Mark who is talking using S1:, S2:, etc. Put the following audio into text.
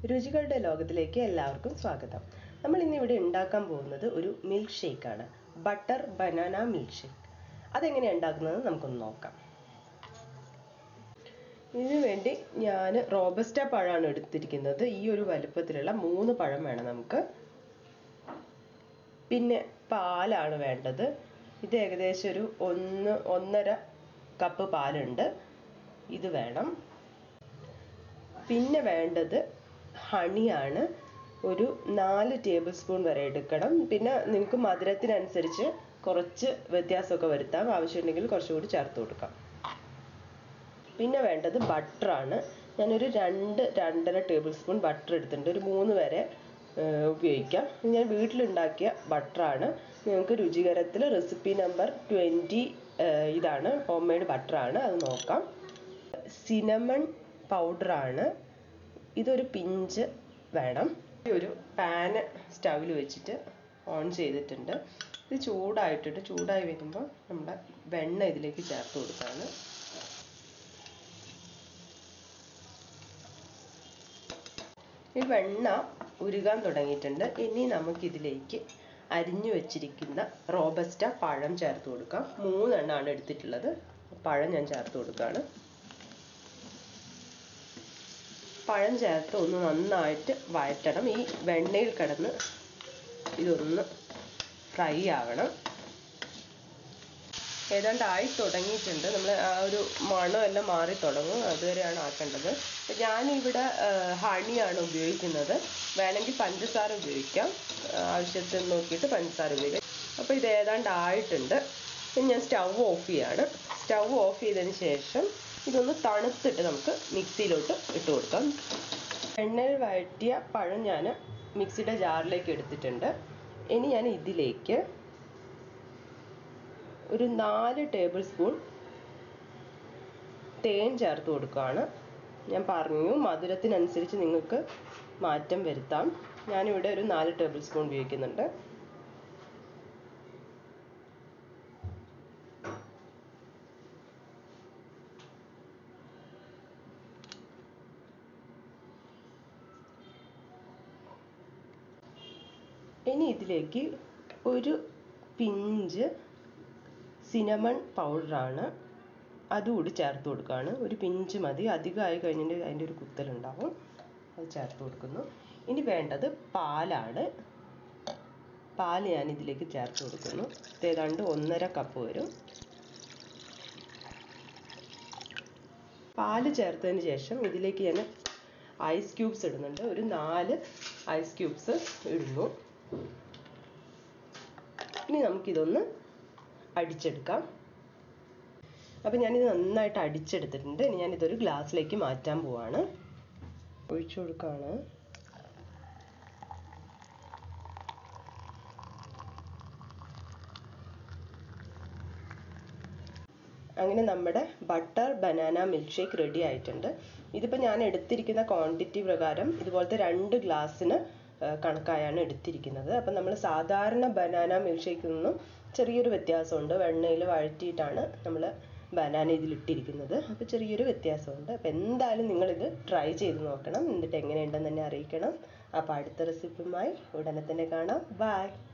S1: രുചികളുടെ ലോകത്തിലേക്ക് എല്ലാവർക്കും സ്വാഗതം നമ്മൾ ഇന്ന് ഇവിടെ ഉണ്ടാക്കാൻ പോകുന്നത് ഒരു മിൽക്ക് ഷേക്കാണ് ബട്ടർ ബനാന മിൽക്ക് ഷേക്ക് അതെങ്ങനെയാണ് ഉണ്ടാക്കുന്നത് നമുക്കൊന്ന് നോക്കാം ഇതിനു വേണ്ടി ഞാൻ റോബസ്റ്റ പഴമാണ് എടുത്തിരിക്കുന്നത് ഈ ഒരു വലുപ്പത്തിലുള്ള മൂന്ന് പഴം വേണം നമുക്ക് പിന്നെ പാലാണ് വേണ്ടത് ഇത് ഏകദേശം ഒരു ഒന്ന് ഒന്നര കപ്പ് പാലുണ്ട് ഇത് വേണം പിന്നെ വേണ്ടത് ഹണിയാണ് ഒരു നാല് ടേബിൾ സ്പൂൺ വരെ എടുക്കണം പിന്നെ നിങ്ങൾക്ക് മധുരത്തിനനുസരിച്ച് കുറച്ച് വ്യത്യാസമൊക്കെ വരുത്താം ആവശ്യമുണ്ടെങ്കിൽ കുറച്ചുകൂടി ചേർത്ത് കൊടുക്കാം പിന്നെ വേണ്ടത് ബട്ടറാണ് ഞാനൊരു രണ്ട് രണ്ടര ടേബിൾ സ്പൂൺ ബട്ടർ എടുത്തിട്ടുണ്ട് ഒരു മൂന്ന് വരെ ഉപയോഗിക്കാം ഞാൻ വീട്ടിലുണ്ടാക്കിയ ബട്ടറാണ് നിങ്ങൾക്ക് രുചികരത്തിൽ റെസിപ്പി നമ്പർ ട്വൻറ്റി ഇതാണ് ഹോം മെയ്ഡ് ബട്ടറാണ് അത് നോക്കാം സിനമൺ പൗഡറാണ് ഇതൊരു പിഞ്ച് വേണം ഒരു പാന് സ്റ്റൗവിൽ വെച്ചിട്ട് ഓൺ ചെയ്തിട്ടുണ്ട് ഇത് ചൂടായിട്ടിട്ട് ചൂടായി വരുമ്പോൾ നമ്മുടെ വെണ്ണ ഇതിലേക്ക് ചേർത്ത് കൊടുക്കുകയാണ് ഈ വെണ്ണ ഉരുകാൻ തുടങ്ങിയിട്ടുണ്ട് ഇനി നമുക്കിതിലേക്ക് അരിഞ്ഞു വെച്ചിരിക്കുന്ന റോബസ്റ്റ പഴം ചേർത്ത് കൊടുക്കാം മൂന്നെണ്ണമാണ് എടുത്തിട്ടുള്ളത് പഴം ഞാൻ ചേർത്ത് കൊടുക്കുകയാണ് പഴം ചേർത്ത് ഒന്ന് നന്നായിട്ട് വഴറ്റണം ഈ വെണ്ണയിൽ കിടന്ന് ഇതൊന്ന് ഫ്രൈ ആവണം ഏതാണ്ട് ആയി തുടങ്ങിയിട്ടുണ്ട് നമ്മൾ ആ ഒരു മണമെല്ലാം മാറി തുടങ്ങും അതുവരെയാണ് ആക്കേണ്ടത് ഞാനിവിടെ ഹണിയാണ് ഉപയോഗിക്കുന്നത് വേണമെങ്കിൽ പഞ്ചസാര ഉപയോഗിക്കാം ആവശ്യത്തിന് നോക്കിയിട്ട് പഞ്ചസാര ഉപയോഗിക്കാം അപ്പോൾ ഇത് ഏതാണ്ട് ആയിട്ടുണ്ട് ഇനി ഞാൻ സ്റ്റൗ ഓഫ് ചെയ്യാണ് സ്റ്റൗ ഓഫ് ചെയ്തതിന് ശേഷം ഇതൊന്ന് തണുത്തിട്ട് നമുക്ക് മിക്സിയിലോട്ട് ഇട്ട് കൊടുക്കാം എണ്ണയിൽ വഴറ്റിയ പഴം ഞാൻ മിക്സിയുടെ ജാറിലേക്ക് എടുത്തിട്ടുണ്ട് ഇനി ഞാൻ ഇതിലേക്ക് ഒരു നാല് ടേബിൾ സ്പൂൺ തേൻ ചേർത്ത് കൊടുക്കുകയാണ് ഞാൻ പറഞ്ഞു മധുരത്തിനനുസരിച്ച് നിങ്ങൾക്ക് മാറ്റം വരുത്താം ഞാനിവിടെ ഒരു നാല് ടേബിൾ സ്പൂൺ ഉപയോഗിക്കുന്നുണ്ട് ഇനി ഇതിലേക്ക് ഒരു പിഞ്ച് സിനമൺ പൗഡറാണ് അതുകൂടി ചേർത്ത് കൊടുക്കുകയാണ് ഒരു പിഞ്ച് മതി അധികമായി കഴിഞ്ഞിട്ട് അതിൻ്റെ ഒരു കുത്തലുണ്ടാവും അത് ചേർത്ത് കൊടുക്കുന്നു ഇനി വേണ്ടത് പാലാണ് പാൽ ഞാൻ ഇതിലേക്ക് ചേർത്ത് കൊടുക്കുന്നു ഏതാണ്ട് ഒന്നര കപ്പ് വരും പാല് ചേർത്തതിന് ശേഷം ഇതിലേക്ക് ഞാൻ ഐസ് ക്യൂബ്സ് ഇടുന്നുണ്ട് ഒരു നാല് ഐസ് ക്യൂബ്സ് ഇടുന്നു ഇനി നമുക്കിതൊന്ന് അടിച്ചെടുക്കാം അപ്പം ഞാനിത് നന്നായിട്ട് അടിച്ചെടുത്തിട്ടുണ്ട് ഇനി ഞാനിതൊരു ഗ്ലാസ്സിലേക്ക് മാറ്റാൻ പോവാണ് ഒഴിച്ചു കൊടുക്കുകയാണ് അങ്ങനെ നമ്മുടെ butter banana milk shake ready ആയിട്ടുണ്ട് ഇതിപ്പോൾ ഞാൻ എടുത്തിരിക്കുന്ന ക്വാണ്ടിറ്റി പ്രകാരം ഇതുപോലത്തെ രണ്ട് ഗ്ലാസ്സിന് കണക്കായാണ് എടുത്തിരിക്കുന്നത് അപ്പം നമ്മൾ സാധാരണ ബനാന മിൽക്ക് ഷേക്കിൽ നിന്നും ചെറിയൊരു വ്യത്യാസമുണ്ട് വെണ്ണയിൽ വഴറ്റിയിട്ടാണ് നമ്മൾ ബനാന ഇതിലിട്ടിരിക്കുന്നത് അപ്പോൾ ചെറിയൊരു വ്യത്യാസമുണ്ട് അപ്പോൾ എന്തായാലും നിങ്ങളിത് ട്രൈ ചെയ്ത് നോക്കണം എന്നിട്ട് എങ്ങനെയുണ്ടെന്ന് തന്നെ അറിയിക്കണം അപ്പോൾ അടുത്ത റെസിപ്പിയുമായി ഉടനെ തന്നെ കാണാം ബൈ